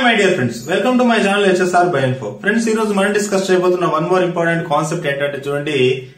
my dear friends welcome to my channel HSR by info friends ఈ రోజు మనం discuss చేయబోతున్న వన్ మోర్ ఇంపార్టెంట్ కాన్సెప్ట్ ఏంటంటే చూడండి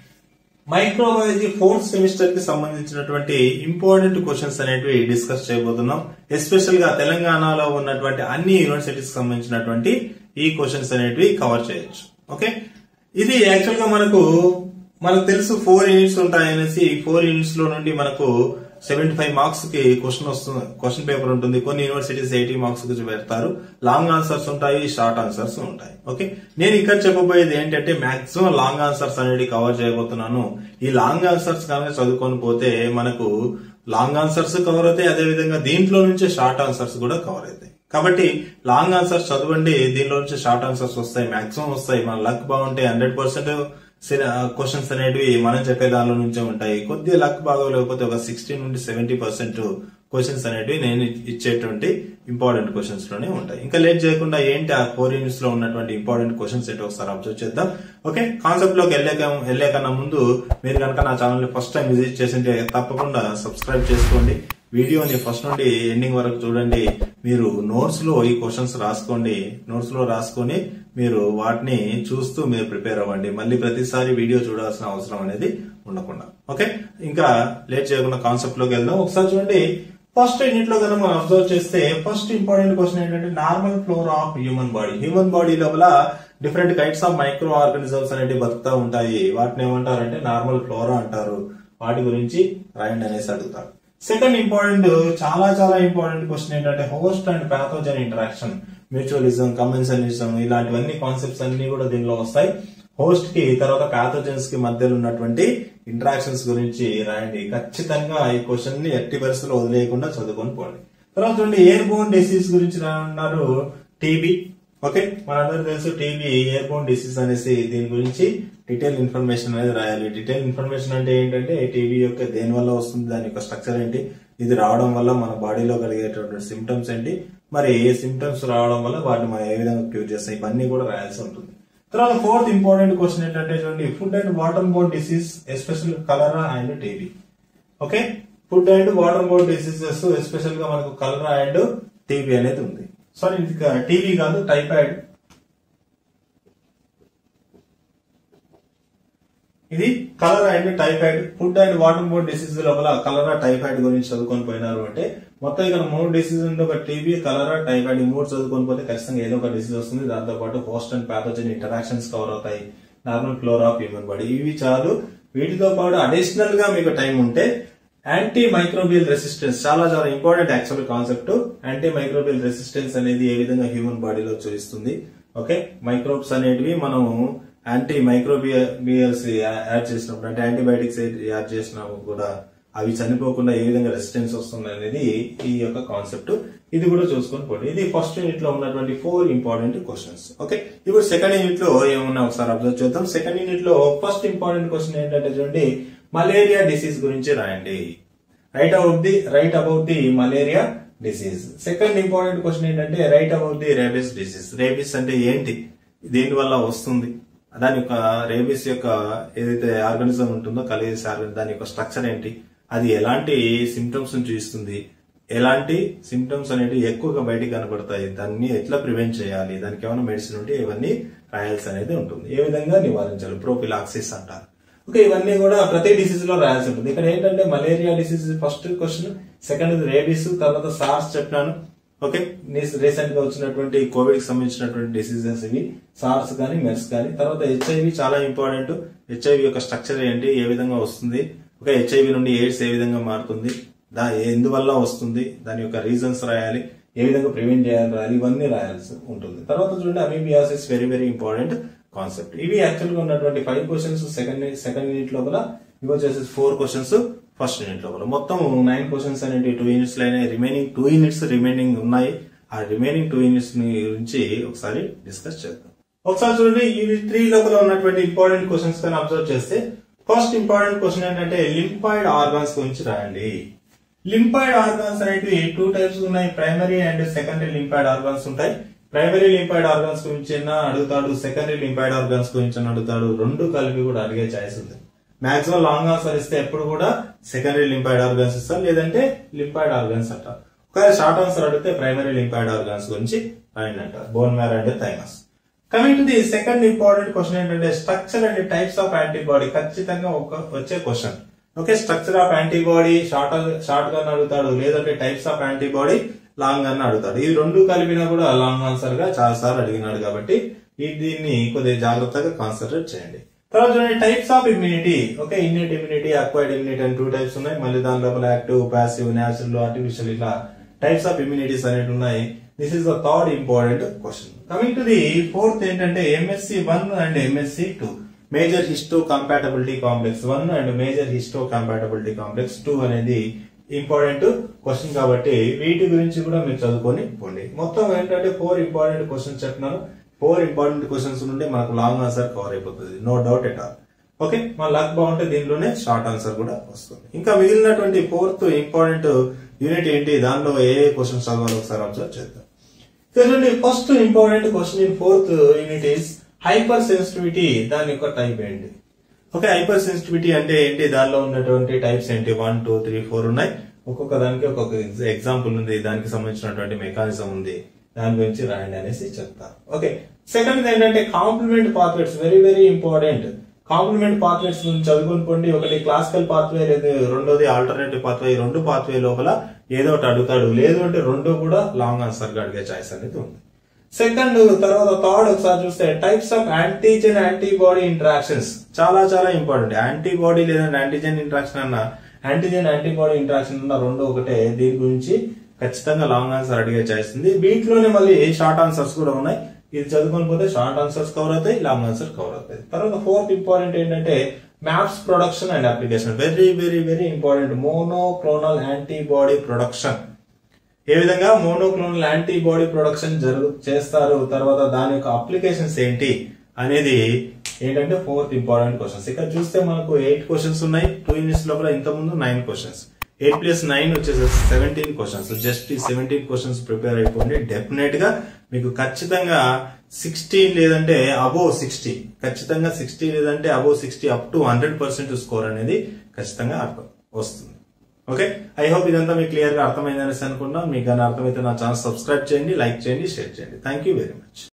మైక్రోబయాలజీ ఫోర్త్ సెమిస్టర్ కి సంబంధించినటువంటి ఇంపార్టెంట్ క్వశ్చన్స్ అనేటివి డిస్కస్ చేయబోతున్నాం ఎస్పెషల్ గా తెలంగాణలో ఉన్నటువంటి అన్ని యూనివర్సిటీస్ కి సంబంధించినటువంటి ఈ క్వశ్చన్స్ అనేటివి కవర్ చేయొచ్చు ఓకే ఇది యాక్చువల్ గా మనకు మనకు తెలుసు ఫోర్ యూనిట్స్ ఉంటాయనేసి ఫోర్ యూనిట్స్ లో నుండి మనకు సెవెంటీ ఫైవ్ మార్క్స్ కి క్వశ్చన్ వస్తుంది క్వశ్చన్ పేపర్ ఉంటుంది కొన్ని యూనివర్సిటీస్ ఎయిటీ మార్క్స్ కి పెడతారు లాంగ్ ఆన్సర్స్ ఉంటాయి షార్ట్ ఆన్సర్స్ ఉంటాయి ఓకే నేను ఇక్కడ చెప్పబోయేది ఏంటంటే మాక్సిమం లాంగ్ ఆన్సర్స్ అనేది కవర్ చేయబోతున్నాను ఈ లాంగ్ ఆన్సర్స్ కనుక చదువుకొని పోతే మనకు లాంగ్ ఆన్సర్స్ కవర్ అవుతాయి అదే విధంగా దీంట్లో నుంచే షార్ట్ ఆన్సర్స్ కూడా కవర్ అవుతాయి కాబట్టి లాంగ్ ఆన్సర్స్ చదవండి దీనిలో నుంచి షార్ట్ ఆన్సర్స్ వస్తాయి మాక్సిమం వస్తాయి మన లక్ బాగుంటే హండ్రెడ్ పర్సెంట్ క్వశ్చన్స్ అనేటివి మనం చెప్పే దానిలో నుంచే ఉంటాయి కొద్దిగా లక్ బాగోలేకపోతే ఒక సిక్స్టీ నుండి సెవెంటీ పర్సెంట్ క్వశ్చన్స్ అనేటివి నేను ఇచ్చేటువంటి ఇంపార్టెంట్ క్వశ్చన్స్ లోనే ఉంటాయి ఇంకా లేట్ చేయకుండా ఏంటి ఆ ఫోర్ యూనిట్స్ లో ఉన్నటువంటి ఇంపార్టెంట్ క్వశ్చన్స్ ఏంటో ఒకసారి అబ్జర్వ్ చేద్దాం ఓకే కాన్సెప్ట్ లోకి వెళ్ళాక వెళ్ళాకన్నా ముందు మీరు కనుక నా ఛానల్ ని ఫస్ట్ టైం విజిట్ చేసింటే తప్పకుండా సబ్స్క్రైబ్ చేసుకోండి వీడియోని ఫస్ట్ నుండి ఎండింగ్ వరకు చూడండి మీరు నోట్స్ లో ఈ క్వశ్చన్స్ రాసుకోండి నోట్స్ లో రాసుకొని మీరు వాటిని చూస్తూ మీరు ప్రిపేర్ అవ్వండి మళ్ళీ ప్రతిసారి వీడియో చూడాల్సిన అవసరం అనేది ఉండకుండా ఓకే ఇంకా లేట్ చేయకుండా కాన్సెప్ట్ లోకి వెళ్దాం ఒకసారి చూడండి ఫస్ట్ యూనిట్ లో కనుక మనం అబ్జర్వ్ చేస్తే ఫస్ట్ ఇంపార్టెంట్ క్వశ్చన్ ఏంటంటే normal flora of human body human body లోపల different kinds of microorganisms అనేవి బతుకుతా ఉంటాయి వాటిని ఏమంటారంటే నార్మల్ ఫ్లోరా అంటారు వాటి గురించి రాయండి అనేసి అడుగుతారు సెకండ్ ఇంపార్టెంట్ చాలా చాలా ఇంపార్టెంట్ క్వశ్చన్ ఏంటంటే host and pathogen interaction mutualism commensalism ఇలాంటివన్నీ కాన్సెప్ట్స్ అన్ని కూడా దీనిలో వస్తాయి హోస్ట్ కి తర్వాత ప్యాథోజన్స్ కి మధ్యలో ఉన్నటువంటి ఇంటరాక్షన్స్ గురించి రాయండి ఖచ్చితంగా ఈ క్వశ్చన్ ని ఎట్టి పరిస్థితుల్లో వదిలేయకుండా చదువుకొని పోండి తర్వాత చూడండి ఎయిర్ బోన్ డిసీజ్ గురించి రాయన్నారు టీబీ ఓకే మనందరూ తెలుసు టీబీ ఎయిర్ బోన్ డిసీజ్ అనేసి దీని గురించి డీటెయిల్ ఇన్ఫర్మేషన్ అనేది రాయాలి డీటెయిల్ ఇన్ఫర్మేషన్ అంటే ఏంటంటే టీబీ యొక్క దేని వల్ల వస్తుంది దాని యొక్క స్ట్రక్చర్ ఏంటి ఇది రావడం వల్ల మన బాడీలో కలిగేటటువంటి సిమ్టమ్స్ ఏంటి మరి ఏ సిమ్టమ్స్ రావడం వల్ల వాటిని మనం ఏ విధంగా క్యూర్ చేస్తాం ఇవన్నీ కూడా రాయాల్సి ఉంటుంది తర్వాత ఫోర్త్ ఇంపార్టెంట్ క్వశ్చన్ ఏంటంటే చూడండి food and water borne disease especial cholera and TB okay food and water borne diseases especial గా మనకు కలరా అండ్ టీబీ అనేది ఉంది సారీ ఇది టీబీ కాదు టైఫాయిడ్ ఇది cholera and typhoid food and water borne disease లోపల కలరా టైఫాయిడ్ గురించి చదువుకొని పోయినారు అంటే మొత్తం ఇక్కడ మూడు డిసీజ్ ఉంది ఒక టీబీ కలరా టైఫాయిడ్ ఈ మూడు చదువుకొని పోతే ఖచ్చితంగా ఏదో ఒక డిసీజ్ వస్తుంది దాంతో పాటు host and pathogen interactions cover అవుతాయి normal flora of human body ఇవి చాలు వీటితో పాటు అడిషనల్ గా మీకు టైం ఉంటే యాంటీ మైక్రోబియల్ రెసిస్టెన్స్ చాలా చాలా important actual concept antimicrobial resistance అనేది ఏ విధంగా హ్యూమన్ బాడీలో చూపిస్తుంది ఓకే మైక్రోబ్స్ అనేటివి మనం యాంటీ మైక్రోబియల్స్ యాడ్ చేసినప్పుడు అంటే యాంటీబయాటిక్స్ యాడ్ చేసినప్పుడు కూడా అవి చనిపోకుండా ఏ విధంగా రెసిస్టెన్స్ వస్తుంది అనేది ఈ యొక్క కాన్సెప్ట్ ఇది కూడా చూసుకొని పోండి ఇది ఫస్ట్ యూనిట్ లో ఉన్నటువంటి ఫోర్ ఇంపార్టెంట్ క్వశ్చన్స్ ఓకే ఇప్పుడు సెకండ్ యూనిట్ లో ఏమన్నా ఒకసారి అబ్జర్వ్ చేద్దాం సెకండ్ యూనిట్ లో ఫస్ట్ ఇంపార్టెంట్ క్వశ్చన్ ఏంటంటే చూడండి మలేరియా డిసీజ్ గురించి రాయండి write about the write about the malaria disease second important question ఏంటంటే write about the rabies disease rabies అంటే ఏంటి దేని వల్ల వస్తుంది దాని యొక్క రేబిస్ యొక్క ఏదైతే ఆర్గానిజం ఉంటుందో కలిగేసే ఆర్గానిజం దాని యొక్క స్ట్రక్చర్ ఏంటి అది ఎలాంటి సిమ్టమ్స్ చూపిస్తుంది ఎలాంటి సిమ్టమ్స్ అనేవి ఎక్కువగా బయటికి కనపడతాయి దాన్ని ఎట్లా ప్రివెంట్ చేయాలి దానికి ఏమైనా మెడిసిన్ ఉంటే ఇవన్నీ రాయాల్సి అనేది ఉంటుంది ఏ విధంగా నివారించాలి ప్రోఫిలాక్సిస్ అంటారు ఓకే ఇవన్నీ కూడా ప్రతి డిసీజ్ లో రాయాల్సి ఉంటుంది ఇక్కడ ఏంటంటే malaria disease first question second rabies తర్వాత సార్స్ చెప్పాను ఓకే రీసెంట్ గా వచ్చినటువంటి కోవిడ్ కి సంబంధించినటువంటి డిసీజెస్ ఇవి సార్స్ కానీ మెర్స్ కానీ తర్వాత హెచ్ఐవి చాలా ఇంపార్టెంట్ హెచ్ఐవి యొక్క స్ట్రక్చర్ ఏంటి ఏ విధంగా వస్తుంది ఓకే హెచ్ఐవి నుండి ఎయిడ్స్ ఏ విధంగా మారుతుంది దా ఎందువల్ల వస్తుంది దాని యొక్క రీజన్స్ రాయాలి ఏ విధంగా ప్రివెంట్ చేయాలి రాయాలి ఇవన్నీ రాయాల్సి ఉంటుంది తర్వాత చూడండి amoebiasis very very important concept ఇవి యాక్చువల్ గా ఉన్నటువంటి five questions second second unit లోపల ఇవి వచ్చేసి ఫోర్ క్వశ్చన్స్ ఫస్ట్ యూనిట్ లోపల మొత్తం నైన్ క్వశ్చన్స్ అనేవి టూ యూనిట్స్ లో రిమైనింగ్ టూ యూనిట్స్ రిమైనింగ్ ఉన్నాయి ఆ రిమైనింగ్ టూ యూనిట్స్ గురించి ఒకసారి డిస్కస్ చేద్దాం ఒకసారి చూడండి యూనిట్ త్రీ లోపల ఉన్నటువంటి ఇంపార్టెంట్ క్వశ్చన్స్ కానీ అబ్జర్వ్ చేస్తే ఫస్ట్ ఇంపార్టెంట్ క్వశ్చన్ ఏంటంటే లింపాయిడ్ ఆర్గాన్స్ గురించి రాయండి లింపాయిడ్ ఆర్గాన్స్ అనేటివి టూ టైప్స్ ఉన్నాయి primary and secondary lymphoid organs ఉంటాయి ప్రైమరీ లింపాయిడ్ ఆర్గాన్స్ గురించి అడుగుతాడు సెకండరీ లింపాయిడ్ ఆర్గాన్స్ గురించి అడుగుతాడు రెండు కలిపి కూడా అడిగే ఛాయిస్ ఉంది మాక్సిమం లాంగ్ ఆన్సర్ ఇస్తే ఎప్పుడు కూడా సెకండరీ లింపాయిడ్ ఆర్గాన్స్ ఇస్తారు లేదంటే లింపాయిడ్ ఆర్గాన్స్ అంటారు ఒకవేళ షార్ట్ ఆన్సర్ అడిగితే ప్రైమరీ లింపాయిడ్ ఆర్గాన్స్ గురించి రాయండి అంటారు bone marrow and thymus coming to the second important question ఏంటంటే structure and types of antibody ఖచ్చితంగా ఒక వచ్చే question okay structure of antibody short short గా అడుగుతాడు లేదంటే టైప్స్ ఆఫ్ యాంటీబాడీ లాంగ్ అని అడుగుతాడు ఈ రెండు కలిపినా కూడా లాంగ్ ఆన్సర్ గా చాలా సార్లు అడిగినాడు కాబట్టి ఈ దీన్ని కొద్దిగా జాగ్రత్తగా కాన్సన్ట్రేట్ చేయండి తర్వాత చూడండి types of immunity okay innate immunity acquired immunity అని టూ టైప్స్ ఉన్నాయి మళ్ళీ దాని లోపల యాక్టివ్ ప్యాసివ్ న్యాచురల్ ఆర్టిఫిషియల్ ఇట్లా టైప్స్ ఆఫ్ ఇమ్యూనిటీస్ అనేవి ఉన్నాయి this is the third important question coming to the fourth ఏంటంటే MHC one and MHC two major histocompatibility complex one and major histocompatibility complex two అనేది important question కాబట్టి వీటి గురించి కూడా మీరు చదువుకొని పోండి మొత్తం ఏంటంటే ఫోర్ ఇంపార్టెంట్ క్వశ్చన్స్ చెప్తున్నాను ఫోర్ ఇంపార్టెంట్ క్వశ్చన్స్ నుండి మనకు లాంగ్ ఆన్సర్ కవర్ అయిపోతుంది no doubt at all okay మన లక్ బాగుంటే దీనిలోనే షార్ట్ ఆన్సర్ కూడా వస్తుంది ఇంకా మిగిలినటువంటి ఫోర్త్ ఇంపార్టెంట్ యూనిట్ ఏంటి దానిలో ఏ ఏ క్వశ్చన్స్ చదవాలో ఒకసారి అబ్జర్వ్ చేద్దాం చూడండి first important question in fourth unit is hypersensitivity దాని యొక్క టైప్ ఏంటి ఓకే హైపర్ సెన్సిటివిటీ అంటే ఏంటి దానిలో ఉన్నటువంటి టైప్స్ ఏంటి వన్ టూ త్రీ ఫోర్ ఉన్నాయి ఒక్కొక్క దానికి ఒక్కొక్క ఎగ్జాంపుల్ ఉంది దానికి సంబంధించినటువంటి మెకానిజం ఉంది దాని గురించి రాయండి అనేసి చెప్తారు ఓకే సెకండ్ ఏంటంటే complement pathways very very important complement pathways గురించి చదువుకొని పోండి ఒకటి క్లాసికల్ పాత్వే లేదు రెండోది ఆల్టర్నేటివ్ పాత్వే ఈ రెండు పాత్వే లోపల ఏదో ఒకటి అడుగుతాడు లేదు అంటే రెండు కూడా లాంగ్ ఆన్సర్ గా అడిగే ఛాయిస్ అనేది ఉంది సెకండ్ తర్వాత థర్డ్ ఒకసారి చూస్తే types of antigen antibody interactions చాలా చాలా ఇంపార్టెంట్ యాంటీబాడీ లేదంటే యాంటీజెన్ ఇంటరాక్షన్ అన్న యాంటీజెన్ యాంటీబాడీ ఇంటరాక్షన్ అన్న రెండు ఒకటే దీని గురించి ఖచ్చితంగా లాంగ్ ఆన్సర్ అడిగే ఛాయిస్ ఉంది వీటిలోనే మళ్ళీ షార్ట్ ఆన్సర్స్ కూడా ఉన్నాయి ఇది చదువుకొని పోతే షార్ట్ ఆన్సర్స్ కవర్ అవుతాయి లాంగ్ ఆన్సర్ కవర్ అవుతాయి తర్వాత ఫోర్త్ ఇంపార్టెంట్ ఏంటంటే MAbs production and application very very very important monoclonal antibody production ఏ విధంగా మోనోక్లోనల్ యాంటీబాడీ ప్రొడక్షన్ జరుగు చేస్తారు తర్వాత దాని యొక్క అప్లికేషన్స్ ఏంటి అనేది ఏంటంటే ఫోర్త్ ఇంపార్టెంట్ క్వశ్చన్స్ ఇక్కడ చూస్తే మనకు ఎయిట్ క్వశ్చన్స్ ఉన్నాయి టూ యూనిట్స్ లోపల ఇంత ముందు nine questions eight plus nine వచ్చేసి సెవెంటీన్ క్వశ్చన్స్ జస్ట్ ఈ సెవెంటీన్ క్వశ్చన్స్ ప్రిపేర్ అయిపోండి డెఫినెట్ గా మీకు ఖచ్చితంగా సిక్స్టీన్ లేదంటే అబోవ్ సిక్స్టీ ఖచ్చితంగా సిక్స్టీ లేదంటే above sixty up to hundred percent score అనేది ఖచ్చితంగా అర్థం వస్తుంది ఓకే ఐ హోప్ ఇదంతా మీకు క్లియర్ గా అర్థమైందనేసి అనుకున్నా మీకు కానీ అర్థమైతే నా ఛానల్ సబ్స్క్రైబ్ చేయండి లైక్ చేయండి షేర్ చేయండి థ్యాంక్ యూ వెరీ మచ్